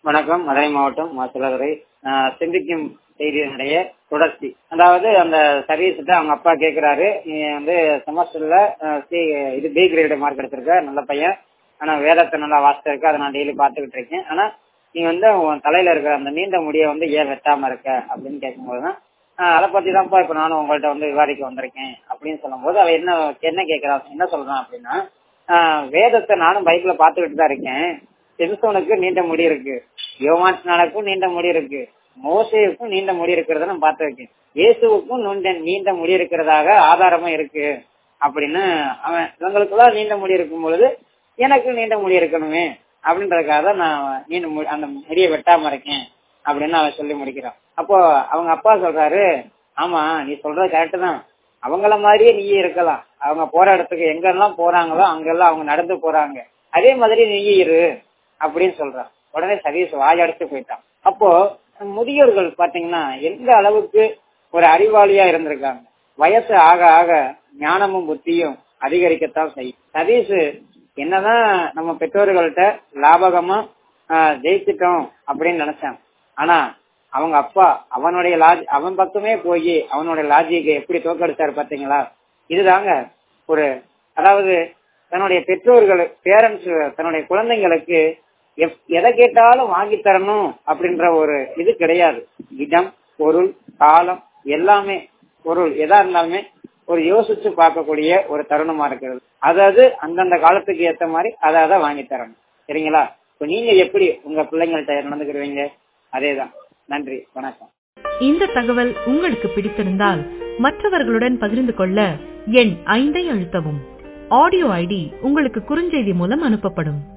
வணக்கம் மதுரை மாவட்டம் மாசிலதுரை சிந்திக்கும் செய்தியினுடைய தொடர்ச்சி அதாவது அந்த சர்வீஸ்கிட்ட அவங்க அப்பா கேக்குறாரு நீ வந்து செமஸ்டர்ல சி இது பி கிரேடு மார்க் எடுத்திருக்க நல்ல பையன் ஆனா வேதத்தை நல்லா வாசிச்சிருக்க அதை நான் டெய்லி பாத்துக்கிட்டு இருக்கேன் ஆனா நீ வந்து உன் தலையில இருக்கிற அந்த நீண்ட முடிய வந்து ஏன் வெட்டாம இருக்க அப்படின்னு கேட்கும்போதுதான் அதை பத்தி தான்ப்பா இப்ப நானும் உங்கள்ட்ட வந்து விவாதிக்க வந்திருக்கேன் அப்படின்னு சொல்லும்போது அவ என்ன என்ன கேக்குறான் என்ன சொல்றான் அப்படின்னா வேதத்தை நானும் பைக்ல பாத்துக்கிட்டு தான் இருக்கேன் சிம்சோனுக்கு நீண்ட முடி இருக்கு யோமாட்னாலுக்கும் நீண்ட முடி இருக்கு மோசேவுக்கும் நீண்ட முடி இருக்கிறத நான் பார்த்திருக்கேன் இயேசுவுக்கும் நீண்ட நீண்ட முடி இருக்கிறதாக ஆதாரமும் இருக்கு அப்படின்னு அவன் இவங்களுக்குலாம் நீண்ட முடி இருக்கும் பொழுது எனக்கு நீண்ட முடி இருக்கணுமே அப்படின்றதுக்காக தான் நான் நீண்ட அந்த முடியை வெட்டாம இருக்கேன் அப்படின்னு அவன் சொல்லி முடிக்கிறான் அப்போ அவங்க அப்பா சொல்றாரு ஆமா நீ சொல்றது கரெக்ட் தான் அவங்கள மாதிரியே நீ இருக்கலாம் அவங்க போற இடத்துக்கு எங்கெல்லாம் போறாங்களோ அங்கெல்லாம் அவங்க நடந்து போறாங்க அதே மாதிரி நீ இரு அப்படின்னு சொல்றான் உடனே சதீஷ் வாயடைச்சு போயிட்டான் அப்போ முதியோர்கள் பாத்தீங்கன்னா எந்த அளவுக்கு ஒரு அறிவாளியா இருந்திருக்காங்க வயசு ஆக ஆக ஞானமும் புத்தியும் அதிகரிக்கத்தான் செய்யும் சதீஷ் என்னதான் நம்ம பெற்றோர்கள்ட்ட லாபகமா ஜெயிச்சிட்டோம் அப்படின்னு நினைச்சான் ஆனா அவங்க அப்பா அவனுடைய லாஜ் அவன் பக்கமே போய் அவனுடைய லாஜிக்கை எப்படி தோக்கடிச்சாரு பாத்தீங்களா இதுதாங்க ஒரு அதாவது தன்னுடைய பெற்றோர்கள் பேரண்ட்ஸ் தன்னுடைய குழந்தைங்களுக்கு எதை கேட்டாலும் வாங்கி தரணும் அப்படின்ற ஒரு இது கிடையாது இடம் பொருள் காலம் எல்லாமே பொருள் எதா இருந்தாலுமே ஒரு யோசிச்சு பார்க்கக்கூடிய ஒரு தருணமா இருக்கிறது அதாவது அந்தந்த காலத்துக்கு ஏத்த மாதிரி அதை அதை வாங்கி தரணும் சரிங்களா இப்ப நீங்க எப்படி உங்க பிள்ளைங்கள்ட்ட நடந்துக்கிடுவீங்க அதேதான் நன்றி வணக்கம் இந்த தகவல் உங்களுக்கு பிடித்திருந்தால் மற்றவர்களுடன் பகிர்ந்து கொள்ள எண் ஐந்தை அழுத்தவும் ஆடியோ ஐடி உங்களுக்கு குறுஞ்செய்தி மூலம் அனுப்பப்படும்